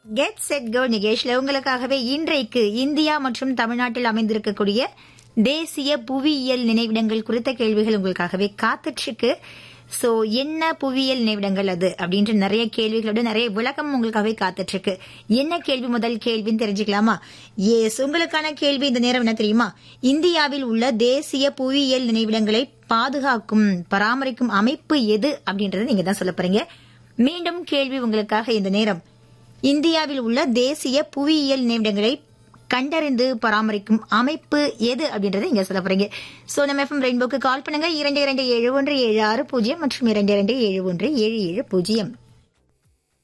get set go நிகேஷ்ல உங்களுக்காகவே இன்றைக்கு India மற்றும் தமிழ்நாட்டில் அமைந்திருக்கக்கூடிய தேசிய புவியியல் நினைவிடங்கள் குறித்த கேள்விகள் உங்களுக்காகவே காத்துட்டு இருக்கு சோ என்ன புவியியல் நினைவிடங்கள் அது அப்படின்ற நிறைய கேள்விகளோட நிறைய விளக்கம் உங்களுக்காகவே காத்துட்டு இருக்கு என்ன கேள்வி முதல் கேள்வின்னு தெரிஞ்சுக்கலாமா எஸ் உங்களுக்கான கேள்வி இந்த நேரம் என்ன தெரியுமா இந்தியாவில் உள்ள தேசிய புவியியல் நினைவிடங்களை பாதுகாக்கும் பராமரிக்கும் அமைப்பு எது அப்படின்றத நீங்க தான் சொல்ல போறீங்க மீண்டும் கேள்வி உங்களுக்காக இந்த நேரம் இந்தியாவில் உள்ள தேசிய புவியியல் நினைவிடங்களை கண்டறிந்து பராமரிக்கும் அமைப்பு எது அப்படின்றத இங்க சொல்ல போறீங்க சோ நம்ம எஃப்எம் ரெயின்போக்கு கால் பண்ணுங்க இரண்டு இரண்டு ஏழு ஒன்று ஏழு ஆறு பூஜ்ஜியம் மற்றும் இரண்டு இரண்டு ஏழு ஒன்று ஏழு ஏழு பூஜ்ஜியம்